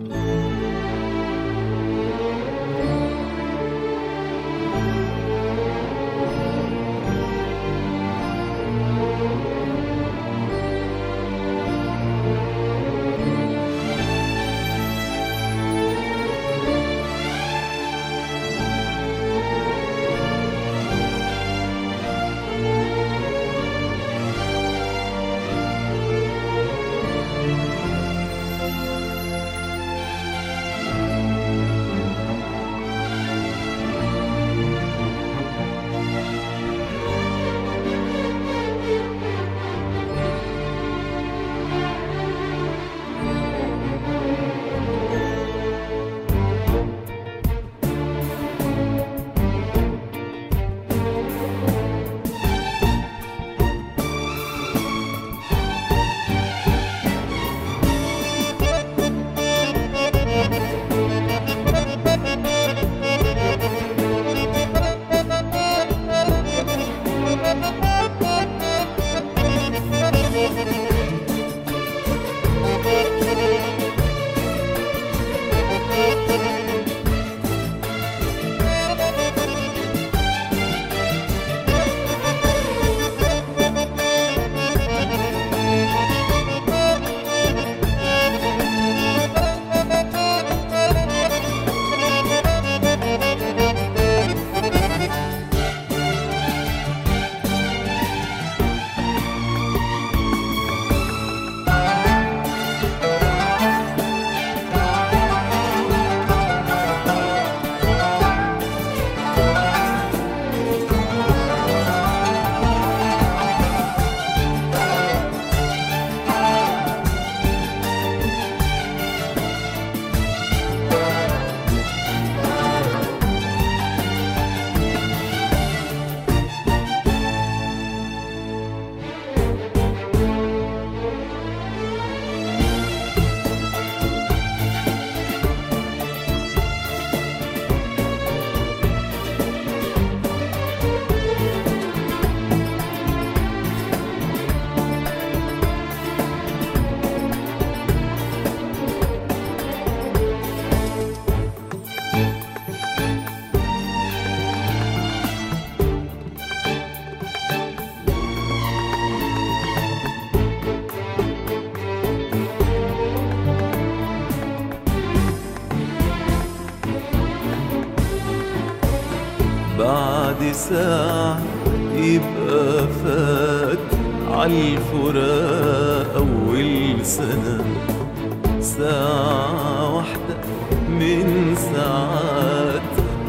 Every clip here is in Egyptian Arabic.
بعد ساعة يبقى فات عالفراق أول سنة ساعة واحدة من ساعات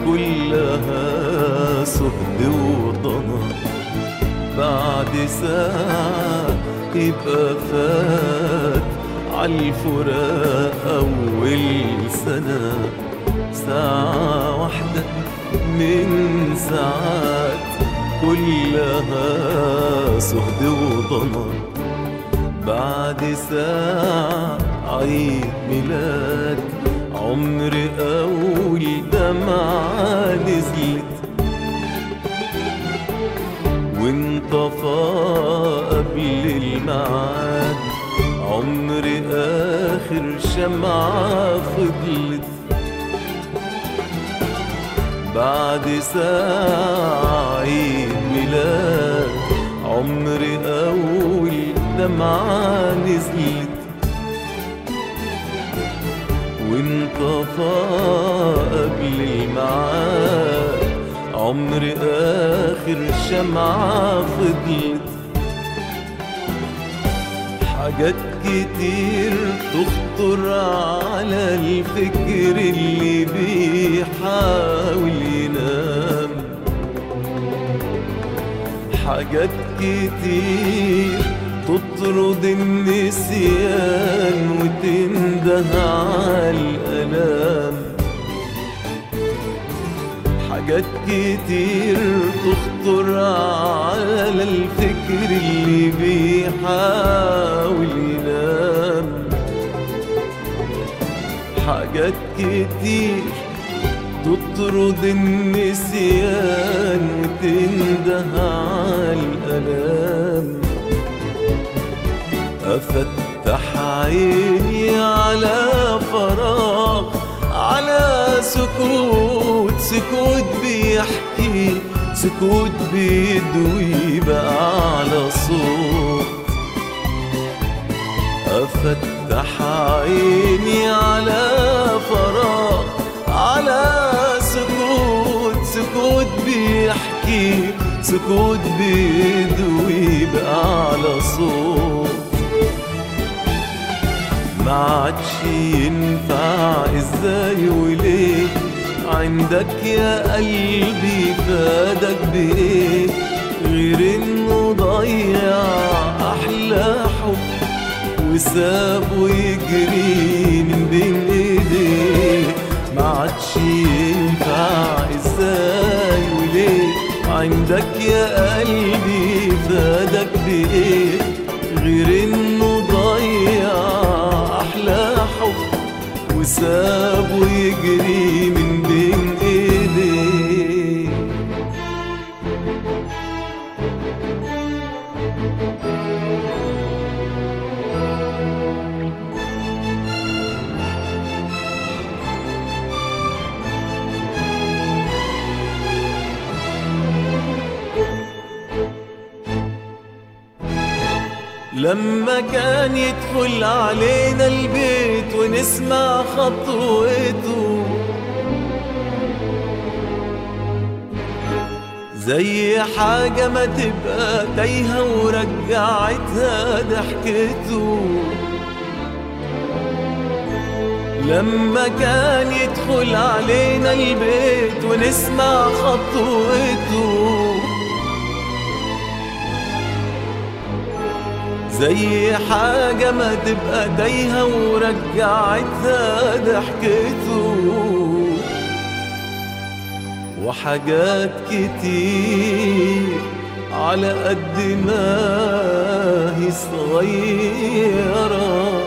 كلها سهد وضنا بعد ساعة يبقى فات عالفراق أول سنة ساعة واحدة من ساعات كلها سهد وضنا بعد ساعة عيد ميلاد عمر أول دمعة نزلت وانطفى قبل الميعاد عمر آخر شمعة فضلت بعد ساعة عيد ميلاد عمر أول دمعة نزلت وانطفى قبل الميعاد عمر آخر شمعة فضلت حاجات كتير تخطر على الفكر اللي بيحاول ينام حاجات كتير تطرد النسيان وتنده على الألام حاجات كتير تخطر على الفكر اللي بيحاول ينام حاجات كتير تطرد النسيان وتنده على الألام أفتح عيني على فراغ سكوت سكوت بيحكي سكوت بيدوي بقى على صوت أفتح عيني على فراغ على سكوت سكوت بيحكي سكوت بيدوي بقى على صوت ما عادش ينفع ازاي وليه عندك يا قلبي فادك بايه غير انه ضيع احلى حب وسابه يجري من بين ايديه ما عادش ينفع ازاي وليه عندك يا قلبي فادك بايه غير انه ضيع احلى حب وسابه يجري من بين ايديه لما كان يدخل علينا البيت ونسمع خطوته زي حاجة ما تبقى تايهة ورجعتها ضحكته لما كان يدخل علينا البيت ونسمع خطوته زي حاجة ما تبقى تايهة ورجعتها ضحكته وحاجات كتير على قد ما هي صغيرة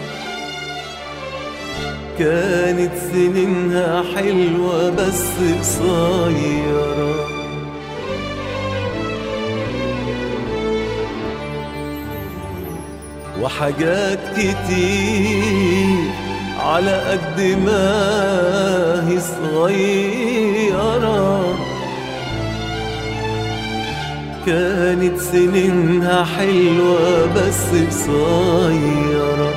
كانت سنينها حلوة بس قصيرة وحاجات كتير على قد ما هي صغيرة كانت سنينها حلوة بس قصيرة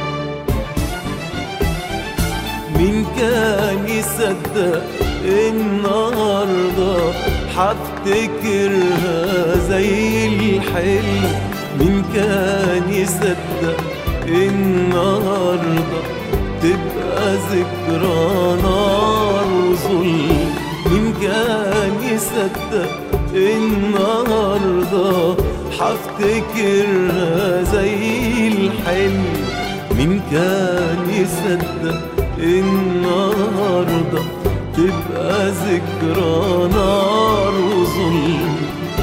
مين كان يصدق النهاردة حفتكرها زي الحلم مين كان يصدق النهاردة تبقى ذكرى نار وظلم مين كان يصدق النهاردة حفتكرها زي الحلم مين كان يصدق النهاردة تبقى ذكرى نار وظلم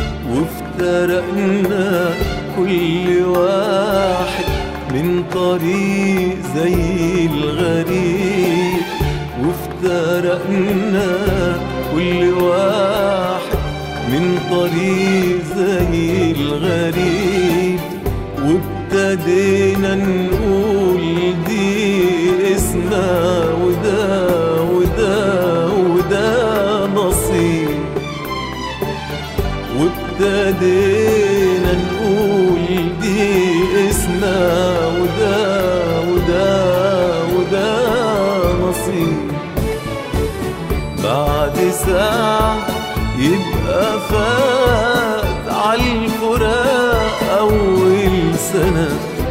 وافترقنا كل واحد من طريق زي الغريب وافترقنا كل واحد من طريق زي الغريب وابتدينا نقول دي اسمها وده وده وده نصيب وابتدينا نقول دي اسمها وده وده وده نصيب بعد ساعة يبقى فات عالفراق أول سنة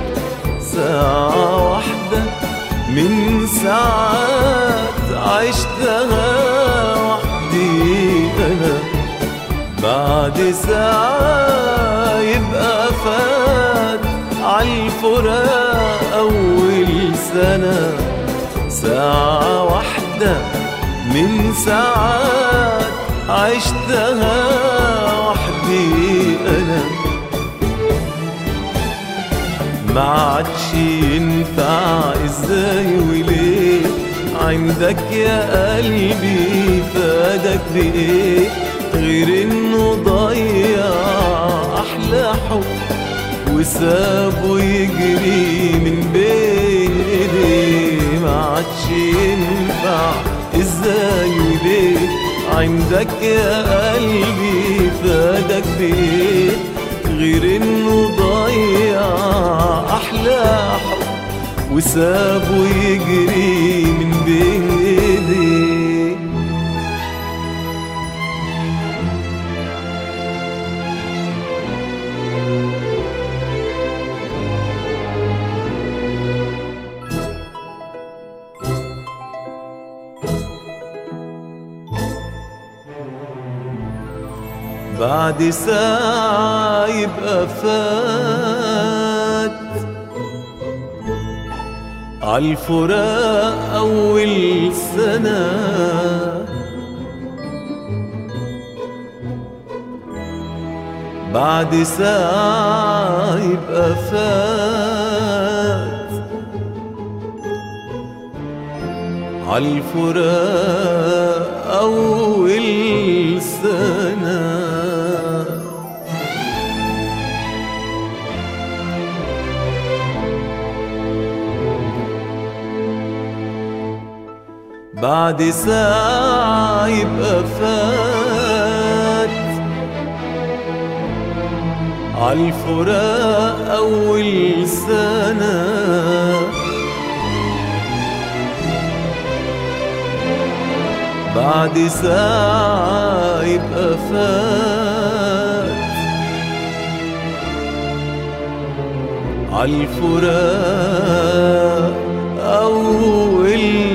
ساعة واحدة من ساعات عشتها وحدي أنا بعد ساعة يبقى فات عالفراق أول سنة ساعة واحدة من ساعات عشتها وحدي أنا ما عادش ينفع ازاي وليه عندك يا قلبي فادك بايه غير انه ضيع احلى حب وسابه يجري من بين ايديه ما عادش ينفع ازاي وليه عندك يا قلبي فادك بايه غير انه ضيع احلى حب وسابه يجري من بين ايديه بعد ساعة يبقى فات عالفراق أول سنة بعد ساعة يبقى فات عالفراق أول سنة بعد ساعة يبقى فات عالفراق أول سنة بعد ساعة يبقى فات عالفراق أول